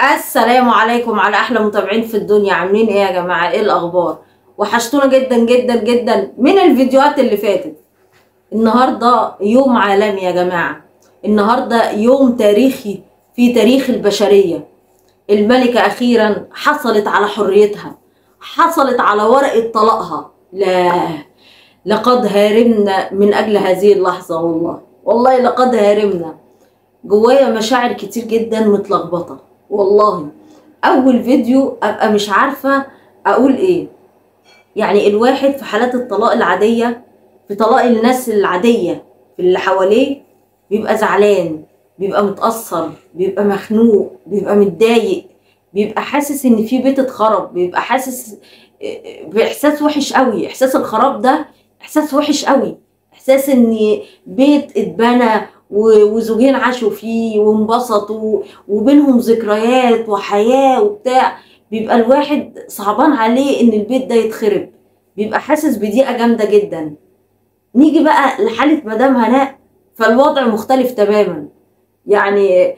السلام عليكم على احلى متابعين في الدنيا عاملين ايه يا جماعه ايه الاخبار وحشتونا جدا جدا جدا من الفيديوهات اللي فاتت النهارده يوم عالمي يا جماعه النهارده يوم تاريخي في تاريخ البشريه الملكه اخيرا حصلت على حريتها حصلت على ورقه طلاقها لا لقد هارمنا من اجل هذه اللحظه والله والله لقد هارمنا جوايا مشاعر كتير جدا متلخبطه والله اول فيديو ابقى مش عارفه اقول ايه يعني الواحد في حالات الطلاق العاديه في طلاق الناس العاديه في اللي حواليه بيبقى زعلان بيبقى متاثر بيبقى مخنوق بيبقى متضايق بيبقى حاسس ان في بيت اتخرب بيبقى حاسس باحساس وحش قوي احساس الخراب ده احساس وحش قوي احساس ان بيت اتبنى وزوجين عاشوا فيه وانبسطوا وبينهم ذكريات وحياة وبتاع بيبقى الواحد صعبان عليه ان البيت ده يتخرب بيبقى حاسس بضيقة جامدة جدا نيجي بقى لحالة مدام هناء فالوضع مختلف تماما يعني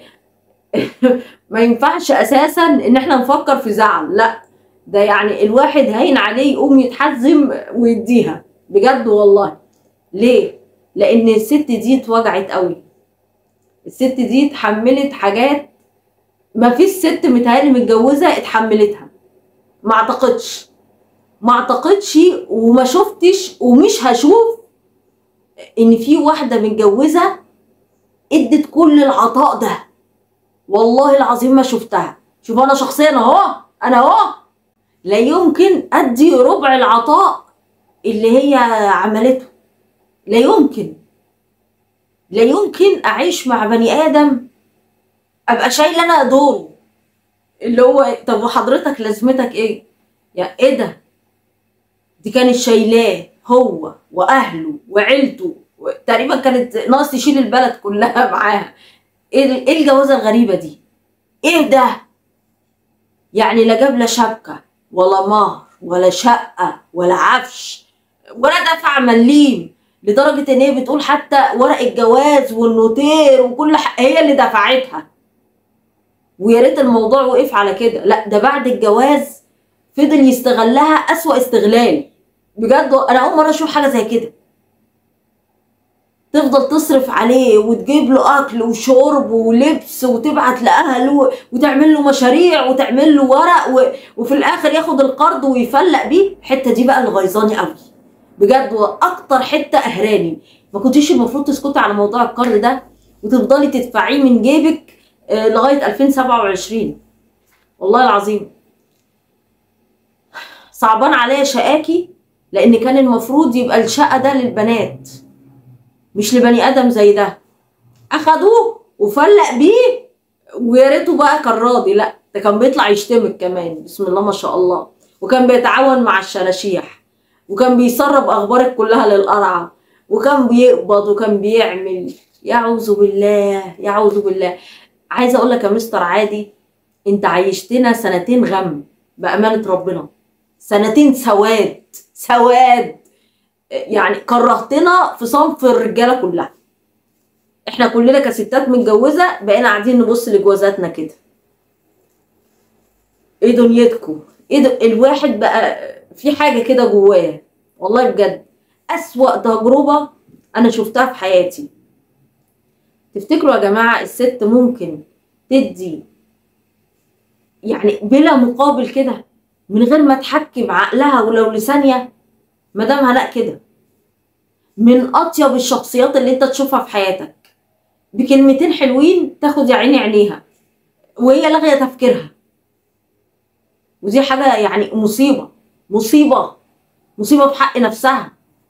ما ينفعش اساسا ان احنا نفكر في زعل لا ده يعني الواحد هين عليه يقوم يتحزم ويديها بجد والله ليه لان الست دي اتوجعت قوي الست دي اتحملت حاجات ما فيش ست متهيألي متجوزه اتحملتها ما اعتقدش ما اعتقدش وما شفتش ومش هشوف ان في واحده متجوزه ادت كل العطاء ده والله العظيم ما شفتها شوف انا شخصيا اهو انا اهو لا يمكن ادي ربع العطاء اللي هي عملته لا يمكن لا يمكن اعيش مع بني ادم ابقى شايله انا دوره اللي هو طب وحضرتك لازمتك ايه يا ايه ده دي كانت شايلاه هو واهله وعيلته تقريبا كانت ناقص تشيل البلد كلها معاها ايه ايه الجوازه الغريبه دي ايه ده يعني لا جاب لا شبكه ولا مهر ولا شقه ولا عفش ولا دفع مليم لدرجة ان هي بتقول حتى ورق الجواز والنوتير وكل حق هي اللي دفعتها ويا ريت الموضوع وقف على كده لا ده بعد الجواز فضل يستغلها اسوأ استغلال بجد انا اول مرة اشوف حاجة زي كده تفضل تصرف عليه وتجيب له اكل وشرب ولبس وتبعت لاهله وتعمل له مشاريع وتعمل له ورق و... وفي الاخر ياخد القرض ويفلق بيه الحته دي بقى الغيظاني قوي بجد واكتر حته اهراني ما كنتيش المفروض تسكتي على موضوع القرض ده وتفضلي تدفعيه من جيبك آه لغايه 2027 والله العظيم صعبان عليا شقاكي لان كان المفروض يبقى الشقه ده للبنات مش لبني ادم زي ده اخدوه وفلق بيه ويا ريته بقى كان راضي لا ده كان بيطلع يشتمك كمان بسم الله ما شاء الله وكان بيتعاون مع الشراشيح وكان بيسرب اخبارك كلها للقرعه وكان بيقبض وكان بيعمل يعوذ بالله يعوذ بالله عايزه اقول لك يا مستر عادي انت عيشتنا سنتين غم بامانه ربنا سنتين سواد سواد يعني كرهتنا في صنف الرجاله كلها احنا كلنا كستات متجوزه بقينا قاعدين نبص لجوازاتنا كده ايه دنيتكم ايه ده الواحد بقى في حاجه كده جواه والله بجد اسوا تجربه انا شفتها في حياتي تفتكروا يا جماعه الست ممكن تدي يعني بلا مقابل كده من غير ما تحكم عقلها ولو لثانيه مدام هلاء كده من اطيب الشخصيات اللي انت تشوفها في حياتك بكلمتين حلوين تاخد يا عيني عينيها وهي لاغيه تفكيرها ودي حاجه يعني مصيبه مصيبة مصيبة في حق نفسها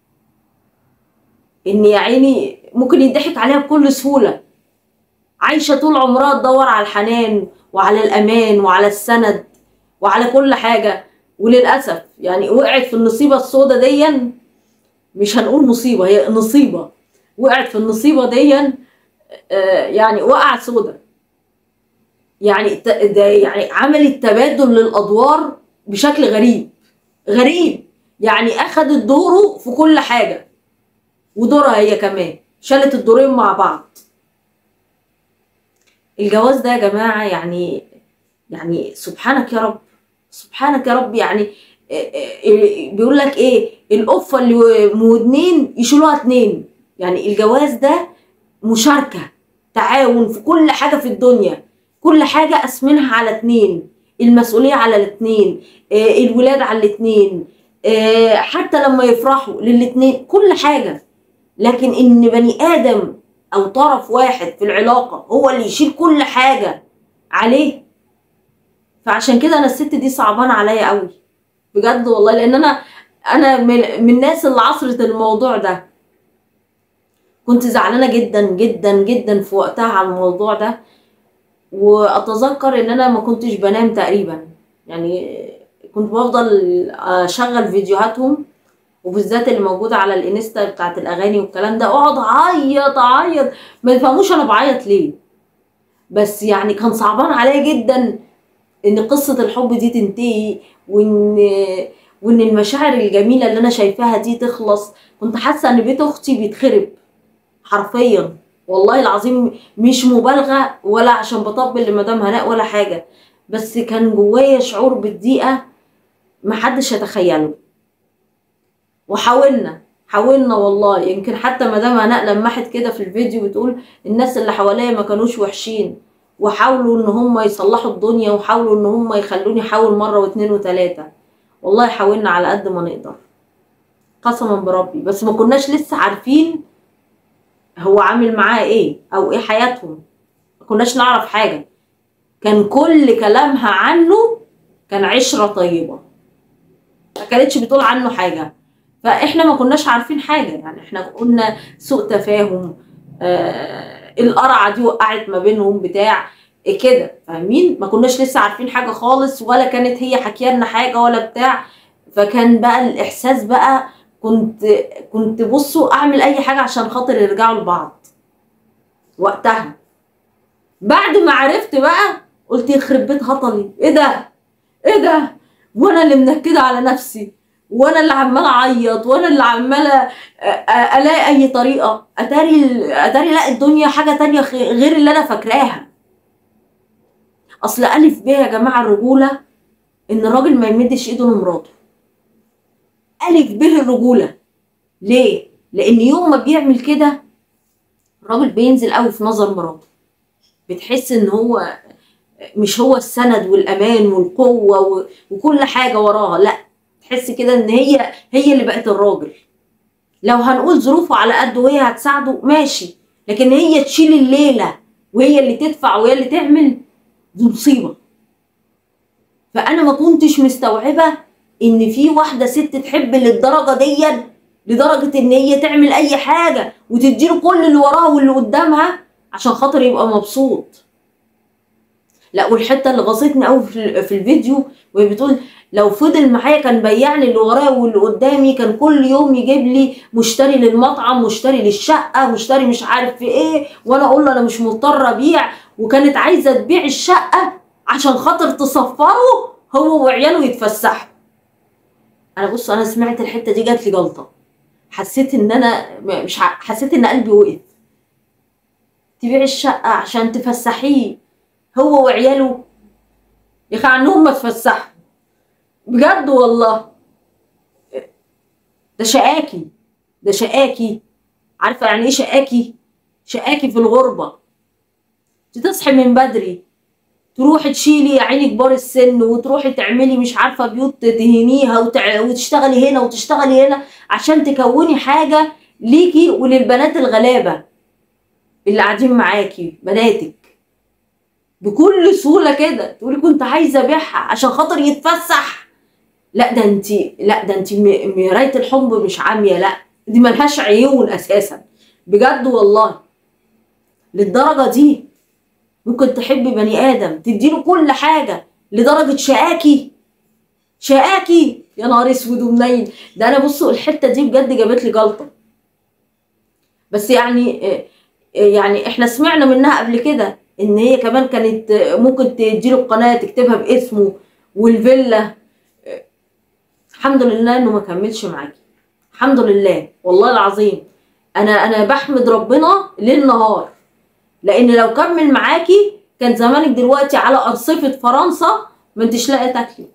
ان يا عيني ممكن يضحك عليها بكل سهولة عايشة طول عمرها تدور على الحنان وعلى الأمان وعلى السند وعلى كل حاجة وللأسف يعني وقعت في النصيبة السوداء ديا مش هنقول مصيبة هي نصيبة وقعت في النصيبة ديا آه يعني وقعت سوداء يعني ده يعني عملت تبادل للأدوار بشكل غريب غريب يعني اخدت دوره في كل حاجة ودورها هي كمان شالت الدورين مع بعض الجواز ده يا جماعة يعني يعني سبحانك يا رب سبحانك يا رب يعني بيقول لك ايه القفه اللي مودنين يشيلوها اتنين يعني الجواز ده مشاركه تعاون في كل حاجه في الدنيا كل حاجه قسمينها على اتنين المسؤوليه على الاتنين آه، الولاد على الاتنين آه، حتى لما يفرحوا للاتنين كل حاجه لكن ان بني ادم او طرف واحد في العلاقه هو اللي يشيل كل حاجه عليه فعشان كده انا الست دي صعبانه عليا قوي بجد والله لان انا انا من من الناس اللي عصرت الموضوع ده كنت زعلانه جدا جدا جدا في وقتها على الموضوع ده واتذكر ان انا ما كنتش بنام تقريبا يعني كنت بفضل اشغل فيديوهاتهم وبالذات اللي موجوده على الانستا بتاعت الاغاني والكلام ده اقعد اعيط اعيط ما يفهموش انا بعيط ليه بس يعني كان صعبان عليا جدا ان قصه الحب دي تنتهي وان وان المشاعر الجميله اللي انا شايفاها دي تخلص كنت حاسه ان بيت اختي بيتخرب حرفيا والله العظيم مش مبالغه ولا عشان بطبل لمدام هناء ولا حاجه بس كان جوايا شعور بالضيقه محدش يتخيله وحاولنا حاولنا والله يمكن حتى مدام هناء لمحت كده في الفيديو بتقول الناس اللي حواليا ما كانوش وحشين وحاولوا ان هم يصلحوا الدنيا وحاولوا ان هم يخلوني احاول مره واتنين وتلاته والله حاولنا على قد ما نقدر قسما بربي بس ما كناش لسه عارفين هو عامل معاه ايه او ايه حياتهم ما كناش نعرف حاجه كان كل كلامها عنه كان عشره طيبه ما كانتش بتقول عنه حاجه فاحنا ما كناش عارفين حاجه يعني احنا قلنا سوء تفاهم آه القرعه دي وقعت ما بينهم بتاع إيه كده فاهمين ما كناش لسه عارفين حاجه خالص ولا كانت هي حكيه لنا حاجه ولا بتاع فكان بقى الاحساس بقى كنت كنت بصوا اعمل اي حاجه عشان خاطر يرجعوا لبعض وقتها بعد ما عرفت بقى قلت يخرب بيت هطلي ايه ده ايه ده وانا اللي منكده على نفسي وانا اللي عماله اعيط وانا اللي عماله الاقي اي طريقه اتاري اتاري لا الدنيا حاجه تانية غير اللي انا فاكراها اصل الف ب يا جماعه الرجوله ان الراجل ما يمدش ايده لمراته الف ب الرجوله ليه لان يوم ما بيعمل كده الراجل بينزل قوي في نظر مراته بتحس ان هو مش هو السند والامان والقوه وكل حاجه وراها لا تحس كده ان هي هي اللي بقت الراجل لو هنقول ظروفه على قد وهي هتساعده ماشي لكن هي تشيل الليله وهي اللي تدفع وهي اللي تعمل دي مصيبه فانا ما كنتش مستوعبه ان في واحده ست تحب للدرجه دي لدرجه ان هي تعمل اي حاجه وتديله كل اللي وراها واللي قدامها عشان خاطر يبقى مبسوط لا والحته اللي غاصتني قوي في الفيديو وهي بتقول لو فضل معايا كان بيع لي اللي ورايا واللي قدامي كان كل يوم يجيب لي مشتري للمطعم مشتري للشقه مشتري مش عارف في ايه وانا اقول له انا مش مضطره ابيع وكانت عايزه تبيع الشقه عشان خاطر تصفره هو وعياله يتفسحوا انا بص انا سمعت الحته دي جات لي جلطه حسيت ان انا مش حسيت ان قلبي وقف تبيع الشقه عشان تفسحيه هو وعياله يا اخي عنهم ما تفسحوا بجد والله ده شقاكي ده شقاكي عارفه يعني ايه شقاكي شقاكي في الغربه تصحي من بدري تروحي تشيلي يا عيني كبار السن وتروحي تعملي مش عارفه بيوت تهنيها وتع... وتشتغلي هنا وتشتغلي هنا عشان تكوني حاجه ليكي وللبنات الغلابه اللي قاعدين معاكي بناتك بكل سهوله كده تقولي كنت عايزه ابيعها عشان خاطر يتفسح لا ده انت لا ده انت مرايه الحب مش عاميه لا دي ملهاش عيون اساسا بجد والله للدرجه دي ممكن تحبي بني ادم تديله كل حاجه لدرجه شقاكي شقاكي يا نهار اسود ومنيل ده انا بصوا الحته دي بجد جابت لي جلطه بس يعني يعني احنا سمعنا منها قبل كده ان هي كمان كانت ممكن تديله القناه تكتبها باسمه والفيلا الحمد لله انه ما كملش معاكي الحمد لله والله العظيم انا انا بحمد ربنا ليل نهار لان لو كمل معاكي كان زمانك دلوقتي على ارصفه فرنسا ما انتش لاقيه تاكلي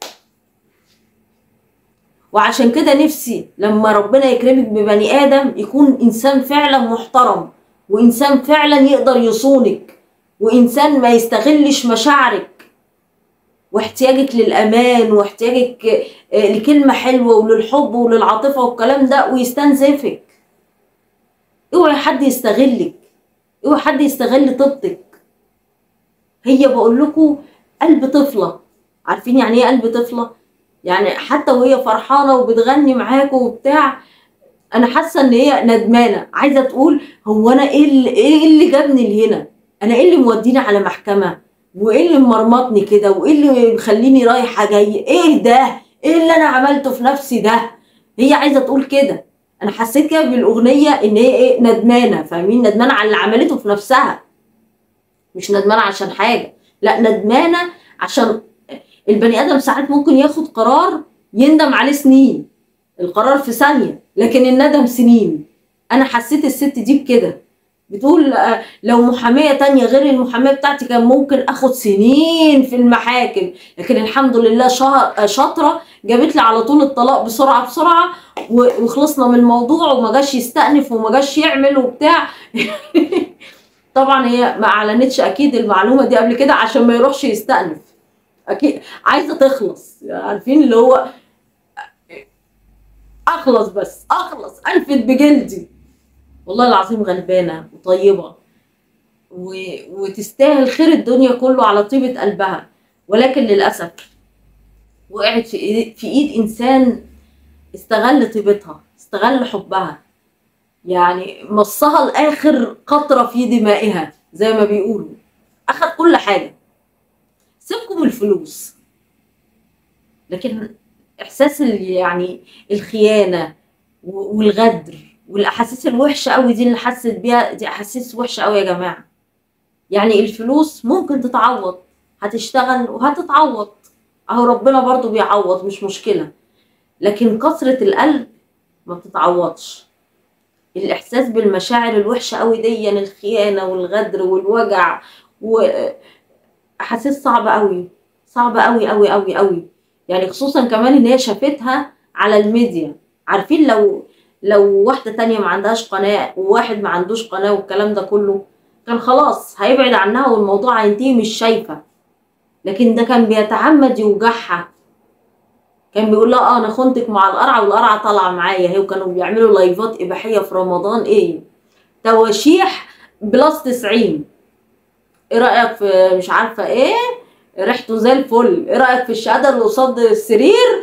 وعشان كده نفسي لما ربنا يكرمك ببني ادم يكون انسان فعلا محترم وانسان فعلا يقدر يصونك وانسان ما يستغلش مشاعرك واحتياجك للامان واحتياجك آه، لكلمه حلوه وللحب وللعاطفه والكلام ده ويستنزفك اوعي حد يستغلك اوعي حد يستغل طيبتك هي بقول لكم قلب طفله عارفين يعني ايه قلب طفله يعني حتى وهي فرحانه وبتغني معاكم وبتاع انا حاسه ان هي ندمانه عايزه تقول هو انا ايه اللي ايه اللي جابني لهنا انا ايه اللي موديني على محكمه وايه اللي مرمطني كده وايه اللي مخليني رايحه جايه ايه ده ايه اللي انا عملته في نفسي ده هي عايزه تقول كده انا حسيت كده بالاغنيه ان هي ايه ندمانه فاهمين ندمانه على اللي عملته في نفسها مش ندمانه عشان حاجه لا ندمانه عشان البني ادم ساعات ممكن ياخد قرار يندم عليه سنين القرار في ثانيه لكن الندم سنين انا حسيت الست دي بكده بتقول آه، لو محامية تانية غير المحامية بتاعتي كان ممكن اخد سنين في المحاكم لكن الحمد لله شا- آه، شاطرة جابت لي على طول الطلاق بسرعة بسرعة و- وخلصنا من الموضوع وما جاش يستأنف وما جاش يعمل وبتاع طبعا هي ما اعلنتش اكيد المعلومة دي قبل كده عشان ما يروحش يستأنف اكيد عايزة تخلص عارفين اللي هو اخلص بس اخلص انفد بجلدي والله العظيم غلبانه وطيبه و... وتستاهل خير الدنيا كله على طيبه قلبها ولكن للاسف وقعت في ايد في ايد انسان استغل طيبتها استغل حبها يعني مصها لاخر قطره في دمائها زي ما بيقولوا اخد كل حاجه سيبكم الفلوس لكن احساس ال- يعني الخيانه و- والغدر والاحاسيس الوحشه قوي دي اللي حست بيها دي احاسيس وحشه قوي يا جماعه يعني الفلوس ممكن تتعوض هتشتغل وهتتعوض اهو ربنا برضو بيعوض مش مشكله لكن كثره القلب ما بتتعوضش الاحساس بالمشاعر الوحشه قوي دي يعني الخيانه والغدر والوجع واحاسيس صعبه قوي صعبه قوي قوي قوي قوي يعني خصوصا كمان ان هي شافتها على الميديا عارفين لو لو واحدة تانية ما عندهاش قناة وواحد ما عندوش قناة والكلام ده كله كان خلاص هيبعد عنها والموضوع هينتهي مش شايفة لكن ده كان بيتعمد يوجعها كان بيقول لها اه انا خنتك مع القرعة والقرعة طالعة معايا هي وكانوا بيعملوا لايفات اباحية في رمضان ايه تواشيح بلس 90 ايه رأيك في مش عارفة ايه ريحته زي الفل ايه رأيك في الشهادة اللي قصاد السرير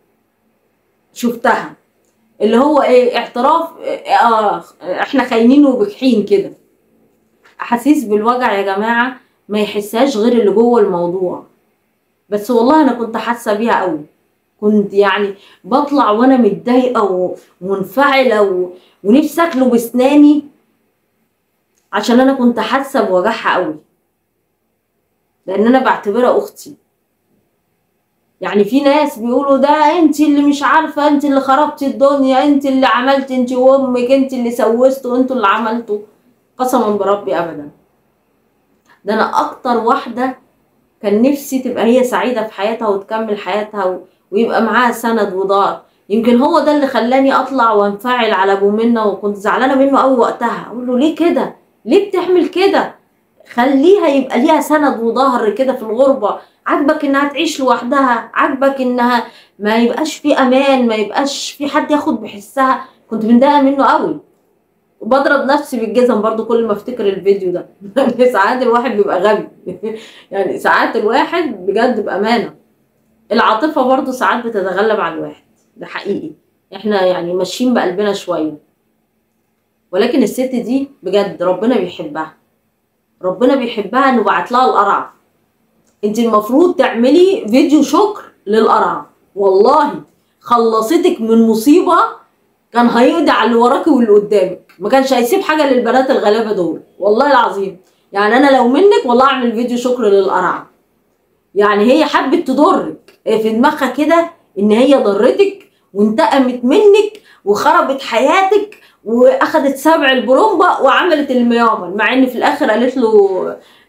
شفتها اللي هو ايه اعتراف اه احنا خاينين وبجحين كده احاسيس بالوجع يا جماعه ما يحسهاش غير اللي جوه الموضوع بس والله انا كنت حاسه بيها قوي كنت يعني بطلع وانا متضايقه و- ومنفعله و... ونفسي اكله بسناني عشان انا كنت حاسه بوجعها قوي لان انا بعتبرها اختي يعني في ناس بيقولوا ده انت اللي مش عارفه انت اللي خربتي الدنيا انت اللي عملت انت وامك انت اللي سوستوا انتوا اللي عملتوا قسما بربي ابدا ده انا اكتر واحده كان نفسي تبقى هي سعيده في حياتها وتكمل حياتها و... ويبقى معاها سند ودار يمكن هو ده اللي خلاني اطلع وانفعل على ابو منى وكنت زعلانه منه قوي وقتها اقول له ليه كده ليه بتعمل كده خليها يبقى ليها سند وظهر كده في الغربه عاجبك انها تعيش لوحدها عاجبك انها ما يبقاش في امان ما يبقاش في حد ياخد بحسها كنت متضايقه منه قوي وبضرب نفسي بالجزم برضو كل ما افتكر الفيديو ده يعني ساعات الواحد بيبقى غبي يعني ساعات الواحد بجد بامانه العاطفه برضو ساعات بتتغلب على الواحد ده حقيقي احنا يعني ماشيين بقلبنا شويه ولكن الست دي بجد ربنا بيحبها ربنا بيحبها انه بعت لها القرع انت المفروض تعملي فيديو شكر للقرع والله خلصتك من مصيبه كان هيقضي على اللي وراكي واللي قدامك ما كانش هيسيب حاجه للبنات الغلابه دول والله العظيم يعني انا لو منك والله اعمل فيديو شكر للقرع يعني هي حبت تضرك هي في دماغها كده ان هي ضرتك وانتقمت منك وخربت حياتك واخدت سبع البرومبا وعملت الميامل مع ان في الاخر قالت له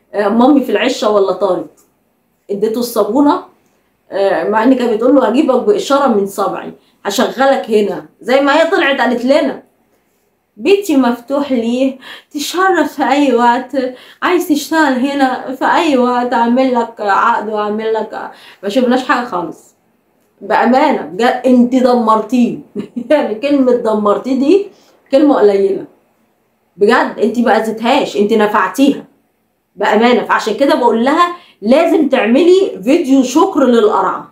آه، مامي في العشه ولا طارت اديته الصابونه آه، مع ان كانت بتقول له هجيبك باشاره من صبعي هشغلك هنا زي ما هي طلعت قالت لنا بيتي مفتوح لي تشرف في اي وقت عايز تشتغل هنا في اي وقت اعمل لك عقد واعمل لك ما شفناش حاجه خالص بامانه بجد انت دمرتيه يعني كلمه دمرتيه دي كلمه قليله بجد انت ما اذيتهاش انت نفعتيها بامانه فعشان كده بقول لها لازم تعملي فيديو شكر للقرعه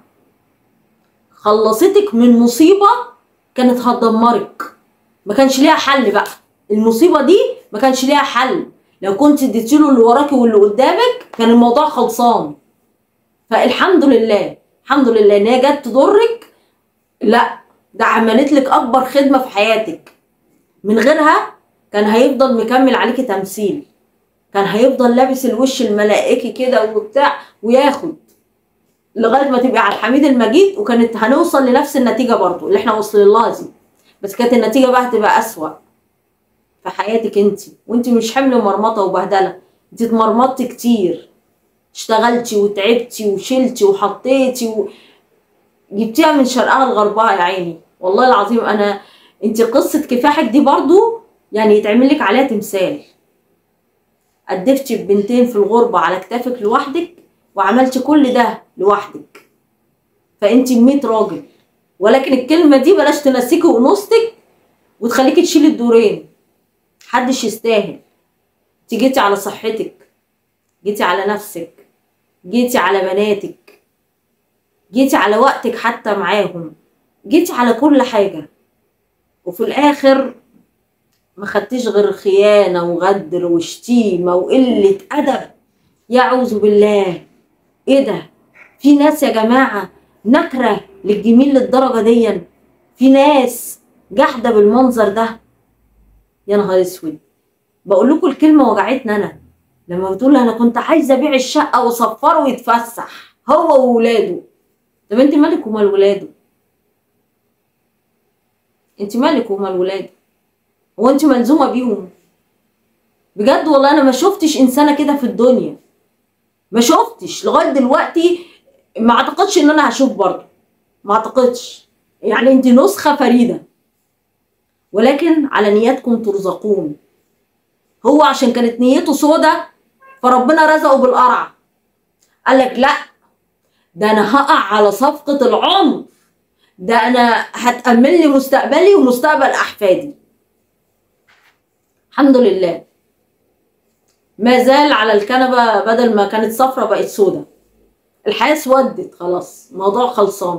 خلصتك من مصيبه كانت هتدمرك ما كانش ليها حل بقى المصيبه دي ما كانش ليها حل لو كنت اديتي له اللي وراكي واللي قدامك كان الموضوع خلصان فالحمد لله الحمد لله ان هي جت تضرك لا ده عملت لك اكبر خدمه في حياتك من غيرها كان هيفضل مكمل عليكي تمثيل كان هيفضل لابس الوش الملائكي كده وبتاع وياخد لغايه ما تبقي على الحميد المجيد وكانت هنوصل لنفس النتيجه برضو اللي احنا وصلنا لها دي بس كانت النتيجه بقى هتبقى اسوأ في حياتك انت وانت مش حمل مرمطه وبهدله انت اتمرمطتي كتير اشتغلتي وتعبتي وشلتي وحطيتي و... جبتيها من شرقها لغربها يا عيني والله العظيم انا انت قصه كفاحك دي برضو يعني يتعمل لك عليها تمثال قدفتي ببنتين في الغربه على كتافك لوحدك وعملتي كل ده لوحدك فانت 100 راجل ولكن الكلمه دي بلاش تنسيكي انوثتك وتخليكي تشيلي الدورين محدش يستاهل انت جيتي على صحتك جيتي على نفسك جيتي على بناتك جيتي على وقتك حتى معاهم جيتي على كل حاجة وفي الآخر ما خدتيش غير خيانة وغدر وشتيمة وقلة أدب يعوذ بالله ايه ده في ناس يا جماعة نكرة للجميل للدرجة دي في ناس جحدة بالمنظر ده يا نهار اسود بقول لكم الكلمة وجعتني أنا لما بتقول انا كنت عايزه ابيع الشقه واصفره ويتفسح هو وولاده طب انت مالك ومال ولاده انت مالك ومال ولاده هو انت ملزومه بيهم بجد والله انا ما شفتش انسانه كده في الدنيا ما شفتش لغايه دلوقتي ما اعتقدش ان انا هشوف برضه ما اعتقدش يعني انت نسخه فريده ولكن على نياتكم ترزقون هو عشان كانت نيته سودة فربنا رزقه بالقرع قال لك لا ده انا هقع على صفقة العمر ده انا هتأمن لي مستقبلي ومستقبل احفادي الحمد لله ما زال على الكنبة بدل ما كانت صفرة بقت سودة الحياة اسودت خلاص الموضوع خلصان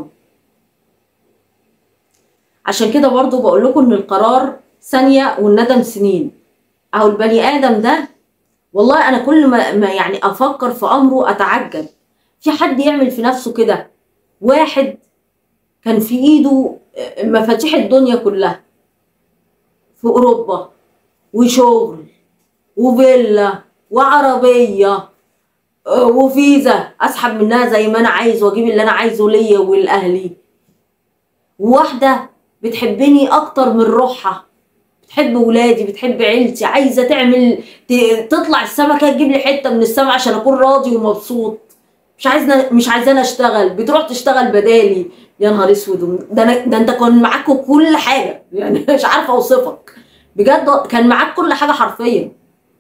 عشان كده برضو بقول لكم ان القرار ثانية والندم سنين اهو البني ادم ده والله انا كل ما, ما يعني افكر في امره اتعجب في حد يعمل في نفسه كده واحد كان في ايده مفاتيح الدنيا كلها في اوروبا وشغل وفيلا وعربيه وفيزا اسحب منها زي ما انا عايز واجيب اللي انا عايزه ليا ولاهلي وواحده بتحبني اكتر من روحها بتحب ولادي بتحب عيلتي عايزه تعمل ت- تطلع السمكه تجيب لي حته من السما عشان اكون راضي ومبسوط مش عايزنا مش عايزاني اشتغل بتروح تشتغل بدالي يا نهار اسود ده أنا ده انت كان معاك كل حاجه يعني مش عارفه اوصفك بجد كان معاك كل حاجه حرفيا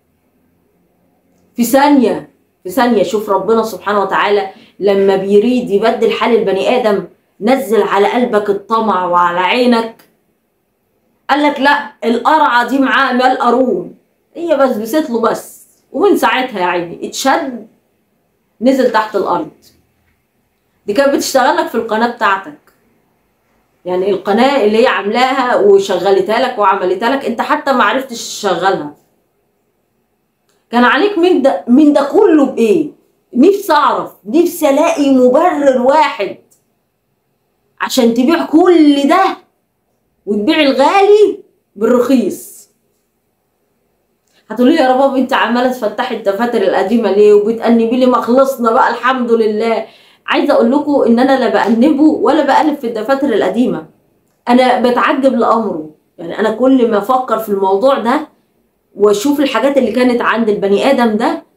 في ثانيه في ثانيه شوف ربنا سبحانه وتعالى لما بيريد يبدل حال البني ادم نزل على قلبك الطمع وعلى عينك قال لك لا القرعه دي معاه مال قارون هي بس بست له بس ومن ساعتها يا عيني اتشد نزل تحت الارض دي كانت بتشتغل لك في القناه بتاعتك يعني القناه اللي هي عاملاها وشغلتها لك وعملتها لك انت حتى ما عرفتش تشغلها كان عليك من ده من ده كله بايه نفسي اعرف نفسي الاقي مبرر واحد عشان تبيع كل ده وتبيع الغالي بالرخيص هتقولي لي يا رباب انت عماله تفتحي الدفاتر القديمه ليه وبتأنبي لي ما خلصنا بقى الحمد لله عايزه اقول لكم ان انا لا بأنبه ولا بقلب في الدفاتر القديمه انا بتعجب لامره يعني انا كل ما افكر في الموضوع ده واشوف الحاجات اللي كانت عند البني ادم ده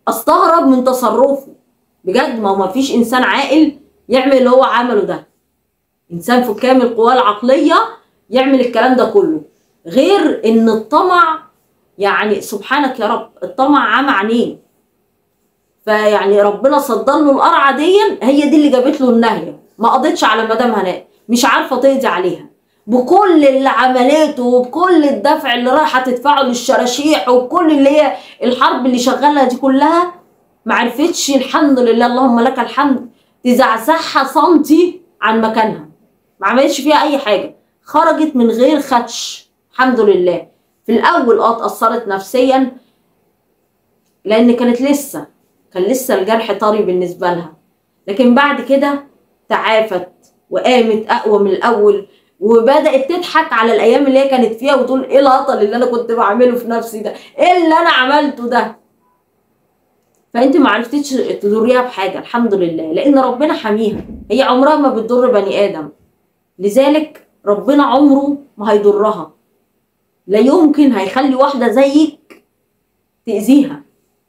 استغرب من تصرفه بجد ما هو ما فيش انسان عاقل يعمل اللي هو عمله ده انسان في كامل قواه العقليه يعمل الكلام ده كله غير ان الطمع يعني سبحانك يا رب الطمع عمى عينيه فيعني ربنا صدر له القرعه دي هي دي اللي جابت له النهيه ما قضتش على مدام هناء مش عارفه تقضي عليها بكل اللي عملته وبكل الدفع اللي رايحه تدفعه للشراشيح وبكل اللي هي الحرب اللي شغاله دي كلها ما عرفتش الحمد لله اللهم لك الحمد تزعزعها سنتي عن مكانها ما عملتش فيها اي حاجه خرجت من غير خدش الحمد لله في الاول اه اتاثرت نفسيا لان كانت لسه كان لسه الجرح طري بالنسبه لها لكن بعد كده تعافت وقامت اقوى من الاول وبدات تضحك على الايام اللي هي كانت فيها وتقول ايه الهطل اللي انا كنت بعمله في نفسي ده ايه اللي انا عملته ده فانت ما عرفتيش تضريها بحاجه الحمد لله لان ربنا حميها هي عمرها ما بتضر بني ادم لذلك ربنا عمره ما هيضرها لا يمكن هيخلي واحده زيك تاذيها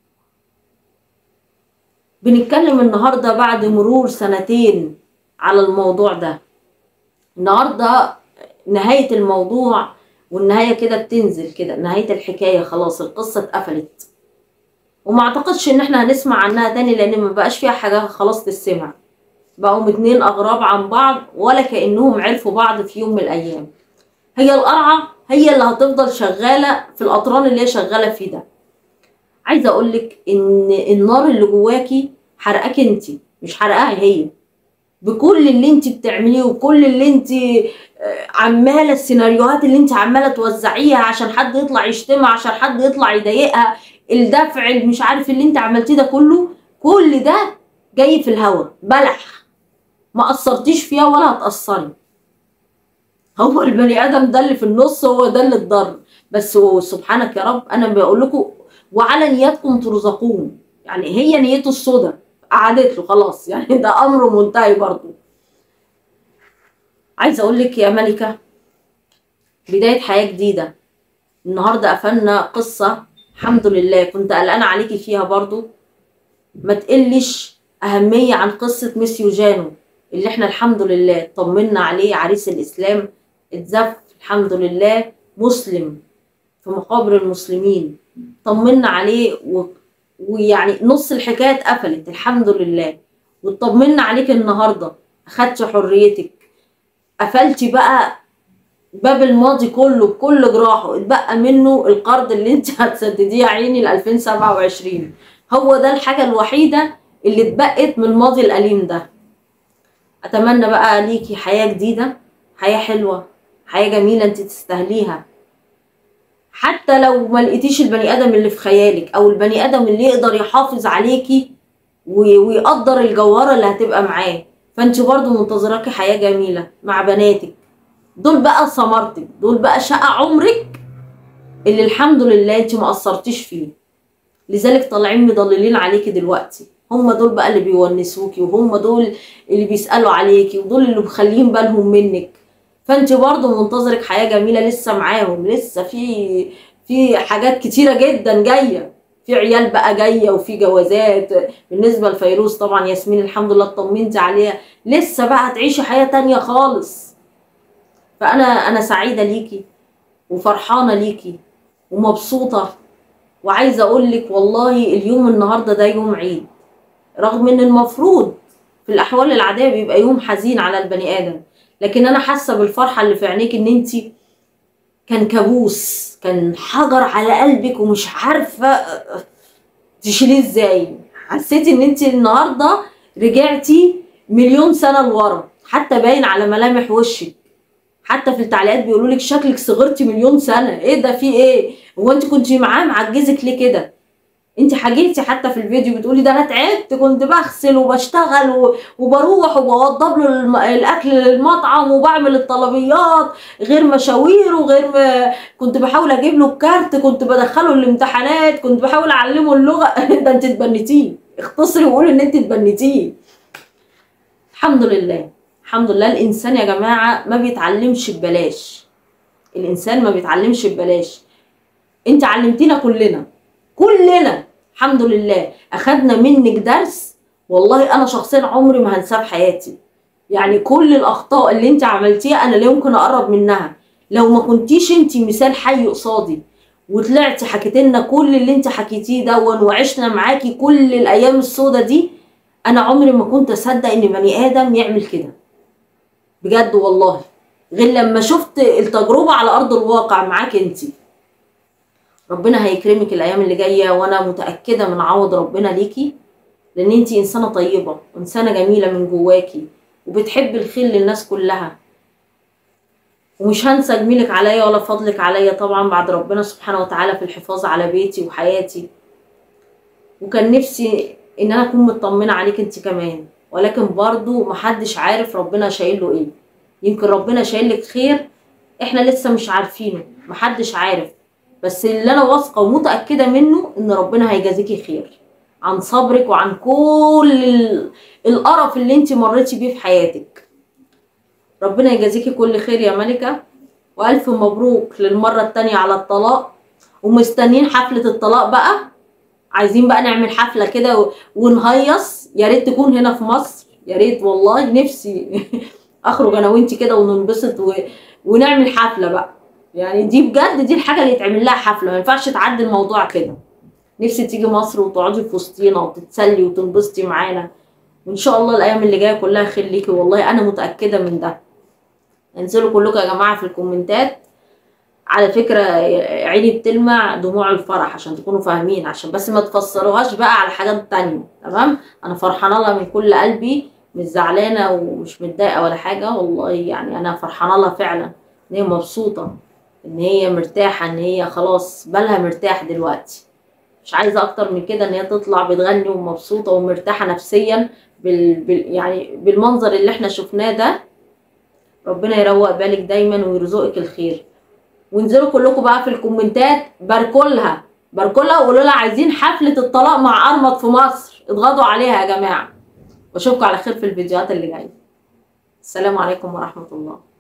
بنتكلم النهارده بعد مرور سنتين على الموضوع ده النهارده نهايه الموضوع والنهايه كده بتنزل كده نهايه الحكايه خلاص القصه اتقفلت وما اعتقدش ان احنا هنسمع عنها تاني لان ما بقاش فيها حاجه خلاص تسمع بقوا اتنين اغراب عن بعض ولا كانهم عرفوا بعض في يوم من الايام هي القرعه هي اللي هتفضل شغاله في الاطران اللي هي شغاله فيه ده عايزه اقولك ان النار اللي جواكي حرقاك انت مش حرقاها هي بكل اللي انت بتعمليه وكل اللي انت عماله السيناريوهات اللي انت عماله توزعيها عشان حد يطلع يشتمها عشان حد يطلع يضايقها الدفع اللي مش عارف اللي انت عملتيه ده كله كل ده جاي في الهوا بلح ما قصرتيش فيها ولا هتقصري هو البني ادم ده اللي في النص هو ده اللي اتضر بس سبحانك يا رب انا بقول لكم وعلى نياتكم ترزقون يعني هي نيته السودا قعدت له خلاص يعني ده امر منتهي برضه عايزه اقول لك يا ملكه بدايه حياه جديده النهارده قفلنا قصه الحمد لله كنت قلقانه عليكي فيها برضو ما تقلش اهميه عن قصه ميسيو جانو اللي احنا الحمد لله طمنا عليه عريس الاسلام اتزف الحمد لله مسلم في مقابر المسلمين طمنا عليه و... ويعني نص الحكايه اتقفلت الحمد لله وطمنا عليك النهارده اخدت حريتك قفلتي بقى باب الماضي كله بكل جراحه اتبقى منه القرض اللي انت هتسدديه عيني ل 2027 هو ده الحاجه الوحيده اللي اتبقت من الماضي الاليم ده اتمنى بقى ليكي حياه جديده حياه حلوه حياه جميله انت تستاهليها حتى لو ما لقيتيش البني ادم اللي في خيالك او البني ادم اللي يقدر يحافظ عليكي ويقدر الجوهره اللي هتبقى معاه فانت برضو منتظراكي حياه جميله مع بناتك دول بقى ثمرتك دول بقى شقى عمرك اللي الحمد لله انت ما قصرتيش فيه لذلك طالعين مضللين عليكي دلوقتي هم دول بقى اللي بيونسوكي وهم دول اللي بيسالوا عليكي ودول اللي مخلين بالهم منك فانت برضو منتظرك حياه جميله لسه معاهم لسه في في حاجات كتيره جدا جايه في عيال بقى جايه وفي جوازات بالنسبه لفيروز طبعا ياسمين الحمد لله اطمنتي عليها لسه بقى هتعيشي حياه تانية خالص فانا انا سعيده ليكي وفرحانه ليكي ومبسوطه وعايزه اقول لك والله اليوم النهارده ده يوم عيد رغم ان المفروض في الاحوال العاديه بيبقى يوم حزين على البني ادم لكن انا حاسه بالفرحه اللي في عينيك ان انت كان كابوس كان حجر على قلبك ومش عارفه تشيليه ازاي حسيتي ان انت النهارده رجعتي مليون سنه لورا حتى باين على ملامح وشك حتى في التعليقات بيقولوا لك شكلك صغرتي مليون سنه ايه ده في ايه هو انت كنت معاه معجزك ليه كده انت حكيتي حتى في الفيديو بتقولي ده انا تعبت كنت بغسل وبشتغل و- وبروح وبوضب له الم- الاكل للمطعم وبعمل الطلبيات غير مشاوير وغير ما كنت بحاول اجيب له الكارت كنت بدخله الامتحانات كنت بحاول اعلمه اللغه ده انت اتبنيتيه اختصري وقولي ان انت اتبنيتيه الحمد لله الحمد لله الانسان يا جماعه ما بيتعلمش ببلاش الانسان ما بيتعلمش ببلاش انت علمتينا كلنا كلنا الحمد لله اخدنا منك درس والله انا شخصيا عمري ما هنساه في حياتي يعني كل الاخطاء اللي انت عملتيها انا لا يمكن اقرب منها لو ما كنتيش انت مثال حي قصادي وطلعتي حكيت لنا كل اللي انت حكيتيه دون وعشنا معاكي كل الايام السودة دي انا عمري ما كنت اصدق ان بني ادم يعمل كده بجد والله غير لما شفت التجربة على ارض الواقع معاك انت ربنا هيكرمك الايام اللي جايه وانا متاكده من عوض ربنا ليكي لان انت انسانه طيبه وانسانه جميله من جواكي وبتحب الخير للناس كلها ومش هنسى جميلك عليا ولا فضلك عليا طبعا بعد ربنا سبحانه وتعالى في الحفاظ على بيتي وحياتي وكان نفسي ان انا اكون مطمنه عليك انت كمان ولكن برضو محدش عارف ربنا شايل له ايه يمكن ربنا شايل لك خير احنا لسه مش عارفينه محدش عارف بس اللي انا واثقه ومتاكده منه ان ربنا هيجازيكي خير عن صبرك وعن كل ال- القرف اللي انت مريتي بيه في حياتك ربنا يجازيكي كل خير يا ملكه والف مبروك للمره التانية على الطلاق ومستنيين حفله الطلاق بقى عايزين بقى نعمل حفله كده و- ونهيص يا ريت تكون هنا في مصر يا ريت والله نفسي اخرج انا وانت كده وننبسط و... ونعمل حفله بقى يعني دي بجد دي الحاجه اللي يتعمل لها حفله ما ينفعش تعدي الموضوع كده نفسي تيجي مصر وتقعدي في وسطينا وتتسلي وتنبسطي معانا وان شاء الله الايام اللي جايه كلها خير ليكي والله انا متاكده من ده انزلوا كلكم يا جماعه في الكومنتات على فكرة عيني بتلمع دموع الفرح عشان تكونوا فاهمين عشان بس ما تفسروهاش بقى على حاجات تانية تمام انا فرحانة لها من كل قلبي مش زعلانة ومش متضايقة ولا حاجة والله يعني انا فرحانة لها فعلا ان هي مبسوطة ان هي مرتاحة ان هي خلاص بالها مرتاح دلوقتي مش عايزة اكتر من كده ان هي تطلع بتغني ومبسوطة ومرتاحة نفسيا بال... بال... يعني بالمنظر اللي احنا شفناه ده ربنا يروق بالك دايما ويرزقك الخير وانزلوا كلكم بقى في الكومنتات باركوا لها باركوا لها وقولوا لها عايزين حفلة الطلاق مع أرمط في مصر اضغطوا عليها يا جماعة واشوفكم على خير في الفيديوهات اللي جاية السلام عليكم ورحمة الله